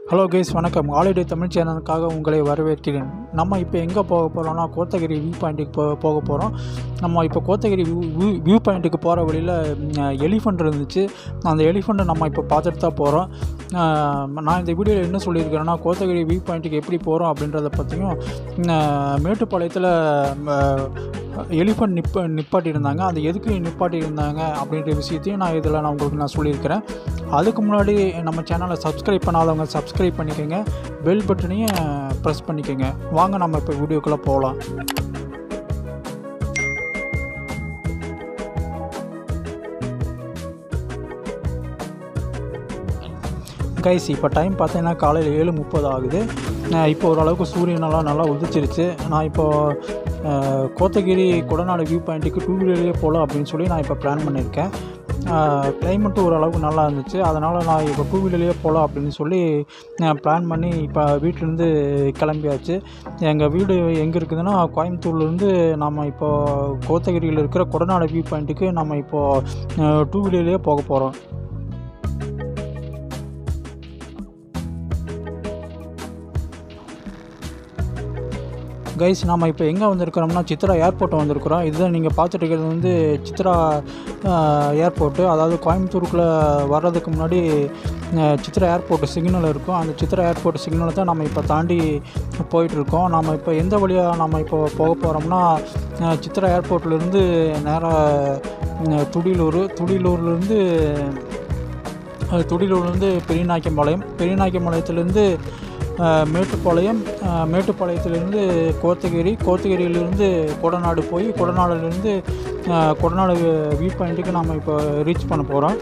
hello guys வணக்கம் holiday Tamil சேனலுக்காக உங்களை வரவேற்கிறேன் நம்ம இப்போ எங்கே போக போகிறோம்னா கோத்தகிரி வியூ பாயிண்ட்டுக்கு போ போக போகிறோம் நம்ம இப்போ கோத்தகிரி வியூ வியூ வியூ பாயிண்ட்டுக்கு போகிற வழியில் எலிஃபண்ட் இருந்துச்சு அந்த எலிஃபண்ட்டை நம்ம இப்போ பார்த்துட்டு தான் போகிறோம் நான் இந்த வீடியோவில் என்ன சொல்லியிருக்கிறேன்னா கோத்தகிரி வியூ பாயிண்ட்டுக்கு எப்படி போகிறோம் அப்படின்றத பற்றியும் மேட்டுப்பாளையத்தில் எலிஃபண்ட் நிப்ப நிப்பாட்டியிருந்தாங்க அது எதுக்கு நிப்பாட்டியிருந்தாங்க அப்படின்ற விஷயத்தையும் நான் இதில் நான் உங்களுக்கு நான் சொல்லியிருக்கிறேன் அதுக்கு முன்னாடி நம்ம சேனலை சப்ஸ்கிரைப் பண்ணாதவங்க சப்ஸ்கிரைப் பண்ணிக்கோங்க பெல் பட்டனையும் ப்ரெஸ் பண்ணிக்கோங்க வாங்க நம்ம இப்போ வீடியோக்குள்ளே போகலாம் கைஸ் இப்போ டைம் பார்த்தீங்கன்னா காலையில் ஏழு முப்பது ஆகுது இப்போ ஓரளவுக்கு சூரியனெல்லாம் நல்லா உதிச்சிருச்சு நான் இப்போது கோத்தகிரி கொடநாடு வியூ பாயிண்ட்டுக்கு டூ வீலர்லேயே போகலாம் அப்படின்னு சொல்லி நான் இப்போ பிளான் பண்ணியிருக்கேன் கிளைமேட்டு ஓரளவுக்கு நல்லா இருந்துச்சு அதனால் நான் இப்போ டூ வீலர்லேயே போகலாம் அப்படின்னு சொல்லி பிளான் பண்ணி இப்போ வீட்டிலேருந்து கிளம்பியாச்சு எங்கள் வீடு எங்கே இருக்குதுன்னா கோயம்புத்தூர்லேருந்து நம்ம இப்போ கோத்தகிரியில் இருக்கிற கொடநாடு வியூ பாயிண்ட்டுக்கு நம்ம இப்போது டூ வீலர்லேயே போக போகிறோம் கைஸ் நாம் இப்போ எங்கே வந்திருக்கிறோம்னா சித்ரா ஏர்போர்ட் வந்திருக்கிறோம் இதுதான் நீங்கள் பார்த்துட்டு இருக்கிறது வந்து சித்ரா ஏர்போர்ட்டு அதாவது கோயம்புத்தூருக்குள்ளே வர்றதுக்கு முன்னாடி சித்ரா ஏர்போர்ட் சிக்னல் இருக்கும் அந்த சித்ரா ஏர்போர்ட் சிக்னலை தான் நம்ம இப்போ தாண்டி போயிட்டுருக்கோம் நம்ம இப்போ எந்த வழியாக நம்ம இப்போ போக போகிறோம்னா சித்ரா ஏர்போர்ட்லேருந்து நேராக துடியலூர் துடியலூர்லேருந்து துடியலூர்லேருந்து பெரியநாய்க்கம்பாளையம் பெரியநாய்க்கம்பாளையத்துலேருந்து மேட்டுப்பாளையம் மேட்டுப்பாளையத்திலேருந்து கோத்தகிரி கோத்தகிரியிலேருந்து கொடநாடு போய் கொடநாடுலேருந்து கொடநாடு வியூ பாயிண்ட்டுக்கு நாம் இப்போ ரீச் பண்ண போகிறோம்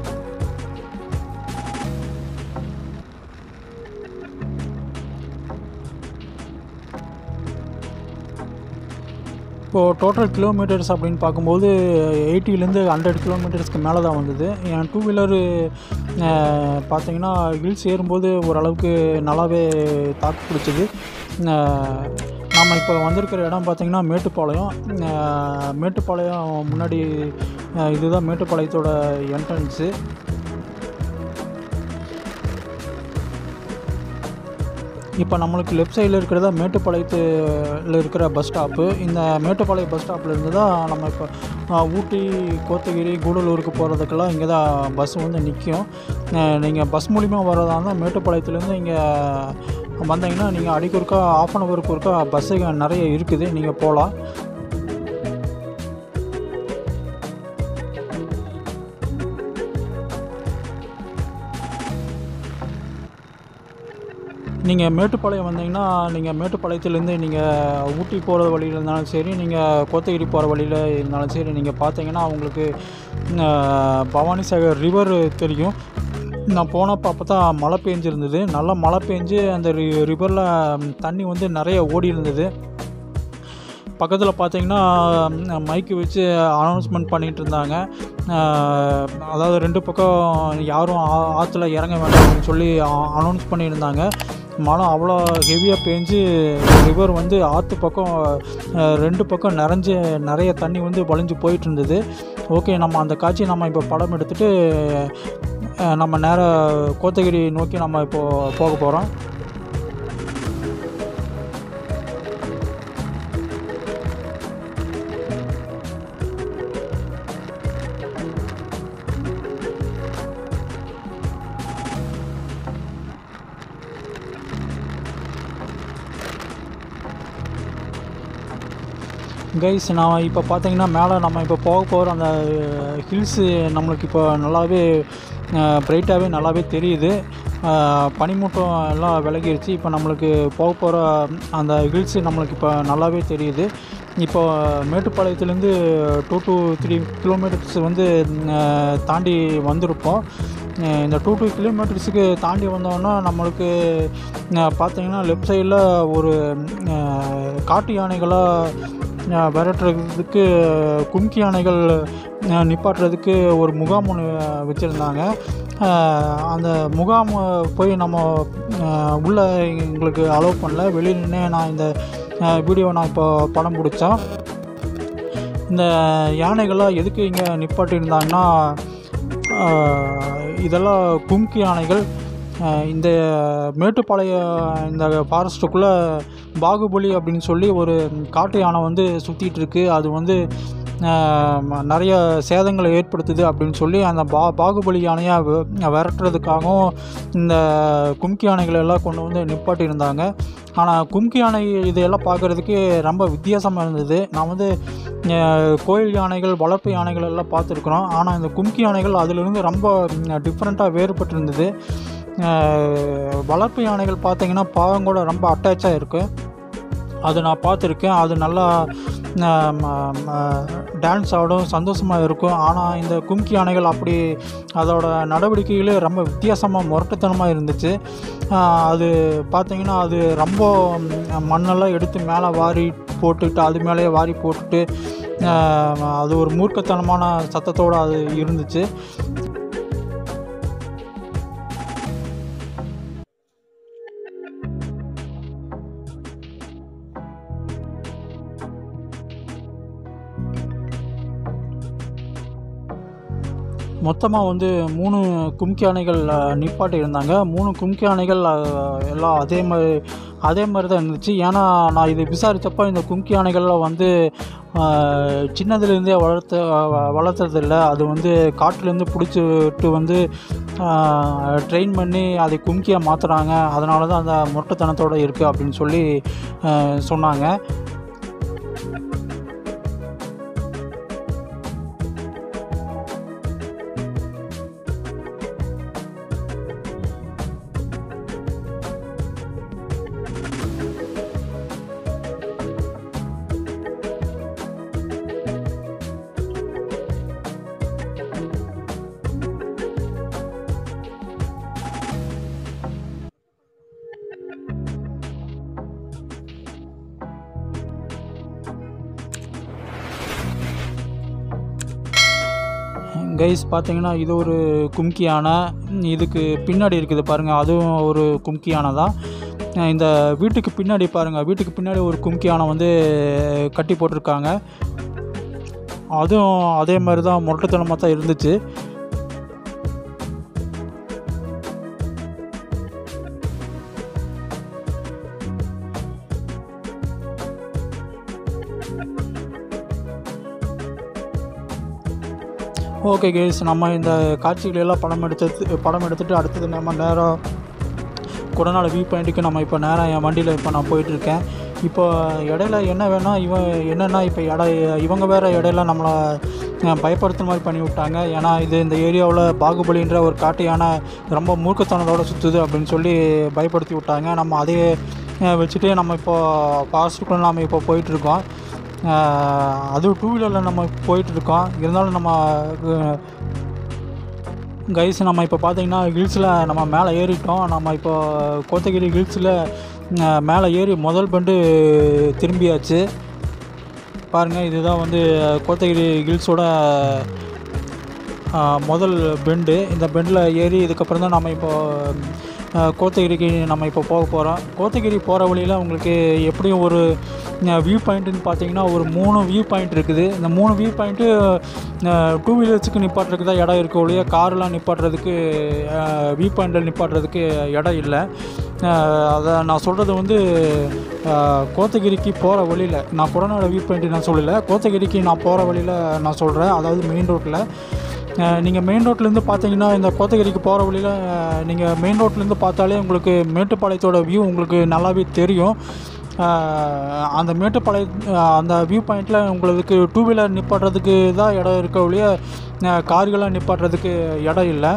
இப்போது டோட்டல் கிலோமீட்டர்ஸ் அப்படின்னு பார்க்கும்போது எயிட்டிலேருந்து ஹண்ட்ரட் கிலோமீட்டர்ஸ்க்கு மேலே தான் வந்தது என் டூ வீலரு பார்த்தீங்கன்னா ஹில்ஸ் ஏறும்போது ஓரளவுக்கு நல்லாவே தாக்கு பிடிச்சிது நாம் இப்போ வந்திருக்கிற இடம் பார்த்திங்கன்னா மேட்டுப்பாளையம் மேட்டுப்பாளையம் முன்னாடி இதுதான் மேட்டுப்பாளையத்தோட என்ட்ரன்ஸு இப்போ நம்மளுக்கு லெஃப்ட் சைடில் இருக்கிறதா மேட்டுப்பாளையத்தில் இருக்கிற பஸ் ஸ்டாப்பு இந்த மேட்டுப்பாளையம் பஸ் ஸ்டாப்லேருந்து தான் நம்ம இப்போ ஊட்டி கோத்தகிரி கூடலூருக்கு போகிறதுக்கெல்லாம் இங்கே தான் பஸ் வந்து நிற்கும் நீங்கள் பஸ் மூலிமா வர்றதா இருந்தால் மேட்டுப்பாளையத்துலேருந்து இங்கே வந்தீங்கன்னா நீங்கள் அடிக்கு ஒருக்கா ஆஃப் அன் ஹவருக்கு ஒருக்கா பஸ்ஸு நிறைய இருக்குது நீங்கள் போகலாம் நீங்கள் மேட்டுப்பாளையம் வந்தீங்கன்னா நீங்கள் மேட்டுப்பாளையத்துலேருந்து நீங்கள் ஊட்டி போகிற வழியில் இருந்தாலும் சரி நீங்கள் கோத்தகிரி போகிற வழியில் இருந்தாலும் சரி நீங்கள் பார்த்தீங்கன்னா உங்களுக்கு பவானி சாகர் ரிவர் தெரியும் நான் போனப்போ அப்போ தான் மழை பெஞ்சிருந்தது நல்லா மழை பெஞ்சு அந்த ரி ரிவரில் தண்ணி வந்து நிறைய ஓடி இருந்தது பக்கத்தில் பார்த்தீங்கன்னா மைக்கு வச்சு அனௌன்ஸ்மெண்ட் பண்ணிகிட்டு இருந்தாங்க அதாவது ரெண்டு பக்கம் யாரும் ஆற்றுல இறங்க வேண்டாம் அப்படின்னு சொல்லி அனௌன்ஸ் பண்ணியிருந்தாங்க மழை அவ்வளோ ஹெவியாக பேஞ்சு ரிவர் வந்து ஆற்று பக்கம் ரெண்டு பக்கம் நிறைஞ்சு நிறைய தண்ணி வந்து வழிஞ்சு போயிட்டு இருந்தது ஓகே நம்ம அந்த காட்சியை நம்ம இப்போ படம் எடுத்துகிட்டு நம்ம நேராக கோத்தகிரி நோக்கி நம்ம இப்போது போக போகிறோம் கைஸ் நான் இப்போ பார்த்தீங்கன்னா மேலே நம்ம இப்போ போக போகிற அந்த ஹில்ஸு நம்மளுக்கு இப்போ நல்லாவே பிரைட்டாகவே நல்லாவே தெரியுது பனிமூட்டம் எல்லாம் விலகிருச்சு இப்போ நம்மளுக்கு போக போகிற அந்த ஹில்ஸு நம்மளுக்கு இப்போ நல்லாவே தெரியுது இப்போ மேட்டுப்பாளையத்துலேருந்து டூ டு த்ரீ கிலோமீட்டர்ஸ் வந்து தாண்டி வந்திருப்போம் இந்த டூ டூ கிலோமீட்டர்ஸுக்கு தாண்டி வந்தோன்னா நம்மளுக்கு பார்த்தீங்கன்னா லெஃப்ட் சைடில் ஒரு காட்டு யானைகளாக விரட்டுறதுக்கு கும்கி யானைகள் நிப்பாட்டுறதுக்கு ஒரு முகாம் ஒன்று வச்சுருந்தாங்க அந்த முகாம் போய் நம்ம உள்ளே எங்களுக்கு அலோவ் பண்ணல வெளியில் நின்று நான் இந்த வீடியோவை நான் இப்போ படம் பிடிச்சேன் இந்த யானைகள்லாம் எதுக்கு இங்கே நிப்பாட்டியிருந்தாங்கன்னா இதெல்லாம் கும்கி யானைகள் அஹ் இந்த மேட்டுப்பாளையம் இந்த ஃபாரஸ்ட்டுக்குள்ளே பாகுபலி அப்படின்னு சொல்லி ஒரு காட்டு யானை வந்து சுற்றிட்டு இருக்கு அது வந்து அஹ், ம- நிறைய சேதங்களை ஏற்படுத்துது அப்படின்னு சொல்லி அந்த பா பாகுபலி யானையை வ- விரட்டுறதுக்காகவும் இந்த கும்கி யானைகளை எல்லாம் கொண்டு வந்து நிப்பாட்டியிருந்தாங்க ஆனால் கும்கி யானை இதையெல்லாம் பார்க்குறதுக்கு ரொம்ப வித்தியாசமாக இருந்தது நான் வந்து அஹ், கோயில் யானைகள் வளர்ப்பு யானைகள் எல்லாம் பார்த்துருக்குறோம் ஆனால் இந்த கும்கி யானைகள் அதிலிருந்து ரொம்ப டிஃப்ரெண்ட்டாக வேறுபட்டு இருந்தது அஹ், வளர்ப்பு யானைகள் பார்த்தீங்கன்னா பாவம் கூட ரொம்ப அட்டாச்சாக இருக்குது அது நான் பார்த்துருக்கேன் அது நல்லா டான்ஸ் ஆடும் சந்தோஷமாக இருக்கும் ஆனால் இந்த கும்கி யானைகள் அப்படி அதோட நடவடிக்கைகளே ரொம்ப வித்தியாசமாக முரட்டுத்தனமாக இருந்துச்சு ஆஹ் அது பார்த்தீங்கன்னா அது ரொம்ப ம், மண்ணெல்லாம் எடுத்து மேலே வாரி போட்டுட்டு அது மேலேயே வாரி போட்டுட்டு ஆஹ் அது ஒரு மூர்க்கத்தனமான சத்தத்தோடு அது இருந்துச்சு மொத்தமாக வந்து மூணு கும்கி யானைகள் அஹ், நிப்பாட்டி இருந்தாங்க மூணு கும்கி யானைகள் அஹ், எல்லாம் அதே மாதிரி அதே மாதிரி தான் இருந்துச்சு ஏன்னா நான் இது விசாரித்தப்போ இந்த கும்கி யானைகள்லாம் வந்து அஹ், சின்னதுலேருந்தே வளர்த்த வ- வளர்த்ததில்ல அது வந்து காட்டிலேருந்து பிடிச்சிட்டு வந்து ட்ரெயின் பண்ணி அதை கும்கியாக மாற்றுறாங்க அதனால தான் அந்த முரட்டுத்தனத்தோடு இருக்குது அப்படின்னு சொல்லி அஹ், சொன்னாங்க கைஸ் பார்த்தீங்கன்னா இது ஒரு கும்கி யானை இதுக்கு பின்னாடி இருக்குது பாருங்கள் அதுவும் ஒரு கும்கி யானை தான் அஹ் இந்த வீட்டுக்கு பின்னாடி பாருங்கள் வீட்டுக்கு பின்னாடி ஒரு கும்கி யானை வந்து கட்டி போட்டிருக்காங்க அதுவும் அதே மாதிரி தான் முரட்டுத்தனமாக தான் இருந்துச்சு ஓகே கேஸ் நம்ம இந்த காட்சிகளை எல்லாம் படம் எடுத்து படம் எடுத்துகிட்டு அடுத்தது நம்ம நேரம் கொடநாடு வியூ பாயிண்ட்டுக்கு நம்ம இப்போ நேராக என் வண்டியில் இப்போ நான் போயிட்டுருக்கேன் இப்போ இடையில என்ன வேணால் இவன் என்னென்னா இப்போ இட இவங்க வேறு இடையில நம்மளை அஹ், பயப்படுத்துற மாதிரி பண்ணி விட்டாங்க ஏன்னா இது இந்த ஏரியாவில் பாகுபலின்ற ஒரு காட்டு யானை ரொம்ப மூர்க்கத்தனத்தோட சுற்றுது அப்படின்னு சொல்லி பயப்படுத்தி விட்டாங்க நம்ம அதையே அஹ், வச்சுட்டு நம்ம இப்போ ஃபாஸ்ட்டுக்குள்ளே நம்ம இப்போ போயிட்டுருக்கோம் அதுவும் டூ வீலரில் நம்ம போயிட்டுருக்கோம் இருந்தாலும் நம்ம அஹ், கைஸ் நம்ம இப்போ பார்த்தீங்கன்னா ஹில்ஸில் நம்ம மேலே ஏறிட்டோம் நம்ம இப்போ கோத்தகிரி ஹில்ஸில் மேலே ஏறி முதல் பண்டு திரும்பியாச்சு பாருங்கள் இதுதான் வந்து கோத்தகிரி ஹில்ஸோட ஆஹ், முதல் பெண்டு இந்த பெண்டில் ஏறி இதுக்கப்புறம் தான் நம்ம இப்போ ஆஹ், கோத்தகிரிக்கு நம்ம இப்போ போக போகிறோம் கோத்தகிரி போகிற வழியில் உங்களுக்கு எப்படியும் ஒரு வியூ பாயிண்ட்டுன்னு பார்த்தீங்கன்னா ஒரு மூணு வியூ பாயிண்ட் இருக்குது இந்த மூணு வியூ பாயிண்ட்டு டூ வீலர்ஸுக்கு நிப்பாட்டுறதுக்கு தான் இடம் இருக்க ஒழிய கார்லாம் நிப்பாட்டுறதுக்கு வியூ பாயிண்டில் நிப்பாட்டுறதுக்கு இடம் இல்லை ஆஹ், அதை நான் சொல்கிறது வந்து ஆஹ், கோத்தகிரிக்கு போகிற வழியில் நான் கொடநாடு வியூ பாயிண்ட் நான் சொல்லலை கோத்தகிரிக்கு நான் போகிற வழியில் நான் சொல்கிறேன் அதாவது மெயின் ரோட்டில் நீங்கள் மெயின் ரோட்லேருந்து பார்த்தீங்கன்னா இந்த கோத்தகிரிக்கு போகிற வழியில் நீங்கள் மெயின் ரோட்லேருந்து பார்த்தாலே உங்களுக்கு மேட்டுப்பாளையத்தோட வியூ உங்களுக்கு நல்லாவே தெரியும் ஆஹ் அந்த மேட்டுப்பாளைய ஆஹ் அந்த வியூ பாயிண்டில் உங்களுக்கு டூ வீலர் நிப்பாட்டுறதுக்கு தான் இடம் இருக்க ஒழிய ஆஹ் கார்களாக நிப்பாட்டுறதுக்கு இடம் இல்லை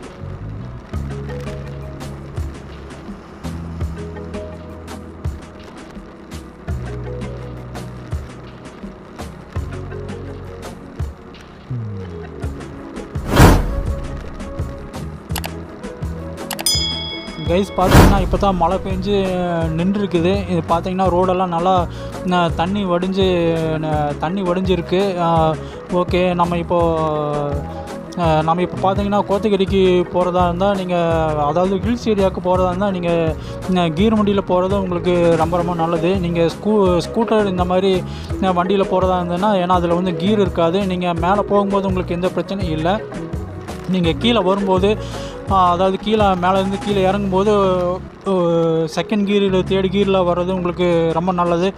கைஸ் பார்த்தீங்கன்னா இப்போ தான் மழை பெஞ்சு நின்றுருக்குது இது பார்த்தீங்கன்னா ரோடெல்லாம் நல்லா ந- தண்ணி வடிஞ்சு ந- தண்ணி வடிஞ்சிருக்கு ஓகே நம்ம இப்போது நம்ம இப்போ பார்த்தீங்கன்னா கோத்தகிரிக்கு போகிறதா இருந்தால் நீங்கள் அதாவது ஹில்ஸ் ஏரியாவுக்கு போகிறதா இருந்தால் நீங்கள் கீர் வண்டியில் போகிறது உங்களுக்கு ரொம்ப ரொம்ப நல்லது நீங்கள் ஸ்கூ ஸ்கூட்டர் இந்த மாதிரி வண்டியில் போகிறதா இருந்ததுன்னா ஏன்னா அதில் வந்து கீர் இருக்காது நீங்கள் மேலே போகும்போது உங்களுக்கு எந்த பிரச்சனையும் இல்லை நீங்கள் கீழே வரும்போது அதாவது கீழே மேலேருந்து கீழே இறங்கும்போது செகண்ட் கீர் இல்லை தேர்ட் கீரில் வர்றது உங்களுக்கு ரொம்ப நல்லது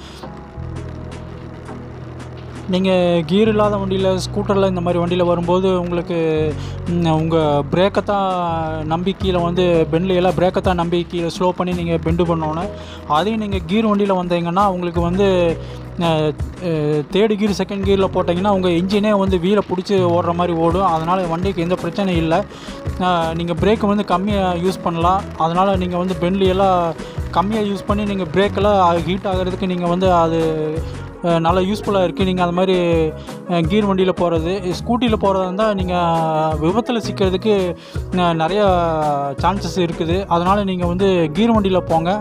நீங்கள் கீர் இல்லாத வண்டியில் ஸ்கூட்டரில் இந்த மாதிரி வண்டியில் வரும்போது உங்களுக்கு உங்கள் பிரேக்கை தான் நம்பி கீழே வந்து பெண்டில் எல்லாம் பிரேக்கை தான் நம்பி கீழே ஸ்லோ பண்ணி நீங்கள் பெண்டு பண்ணோன்னே அதையும் நீங்கள் கீர் வண்டியில் வந்தீங்கன்னா உங்களுக்கு வந்து தேர்டு கீர் செகண்ட் கீரில் போட்டிங்கன்னா உங்கள் இன்ஜினே வந்து வீலை பிடிச்சி ஓடுற மாதிரி ஓடும் அதனால் வண்டிக்கு எந்த பிரச்சனையும் இல்லை நீங்கள் பிரேக் வந்து கம்மியாக யூஸ் பண்ணலாம் அதனால் நீங்கள் வந்து பெண்ட்லி எல்லாம் கம்மியாக யூஸ் பண்ணி நீங்கள் பிரேக்கெல்லாம் ஹீட் ஆகிறதுக்கு நீங்கள் வந்து அது அஹ், நல்லா யூஸ்ஃபுல்லாக இருக்குது நீங்கள் அது மாதிரி அஹ், கீர் வண்டியில் போகிறது ஸ்கூட்டியில் போகிறதா இருந்தால் நீங்கள் விபத்தில் சிக்கிறதுக்கு அஹ், நிறைய சான்சஸ் இருக்குது அதனால் நீங்கள் வந்து கீர் வண்டியில் போங்க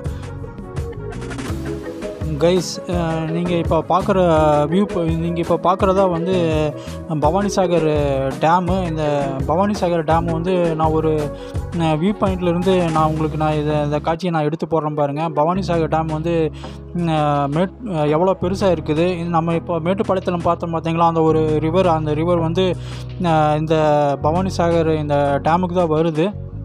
கைஸ் நீங்கள் இப்போ பார்க்குற வியூ நீங்கள் இப்போ பார்க்குறதா வந்து பவானி சாகர் டேமு இந்த பவானி சாகர் டேம் வந்து நான் ஒரு வியூ பாயிண்ட்லேருந்து நான் உங்களுக்கு நான் இதை இந்த காட்சியை நான் எடுத்து போடுறேன் பாருங்கள் பவானி சாகர் டேம் வந்து ம், மேட் எவ்வளோ பெருசாக இருக்குது இது நம்ம இப்போ மேட்டுப்பாளையத்தில் பார்த்தோம் பார்த்தீங்களா அந்த ஒரு ரிவர் அந்த ரிவர் வந்து அஹ், இந்த பவானி சாகர் இந்த டேமுக்கு தான் வருது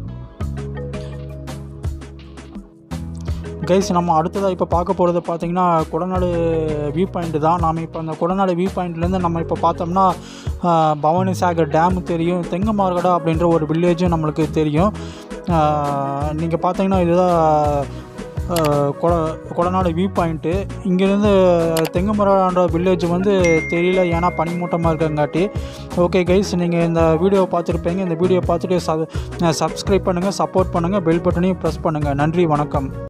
கைஸ் நம்ம அடுத்ததாக இப்போ பார்க்க போகிறது பார்த்தீங்கன்னா கொடநாடு வியூ பாயிண்ட் தான் நாம் இப்போ அந்த கொடநாடு வியூ பாயிண்ட்லேருந்து நம்ம இப்போ பார்த்தோம்னா ஆஹ், பவானி சாகர் டேமு தெரியும் தெங்கமார்கடா அப்படின்ற ஒரு வில்லேஜும் நம்மளுக்கு தெரியும் நீங்கள் பார்த்தீங்கன்னா இதுதான் ஆஹ், கொட கொடநாடு வியூ பாயிண்ட்டு இங்கேருந்து தெங்கமரன்ற வில்லேஜ் வந்து தெரியல ஏன்னா பனிமூட்டமாக இருக்கங்காட்டி ஓகே கைஸ் நீங்கள் இந்த வீடியோ பார்த்துருப்பீங்க இந்த வீடியோ பார்த்துட்டு சப் சப்ஸ்கிரைப் பண்ணுங்கள் சப்போர்ட் பண்ணுங்கள் பெல் பட்டனையும் ப்ரெஸ் பண்ணுங்கள் நன்றி வணக்கம்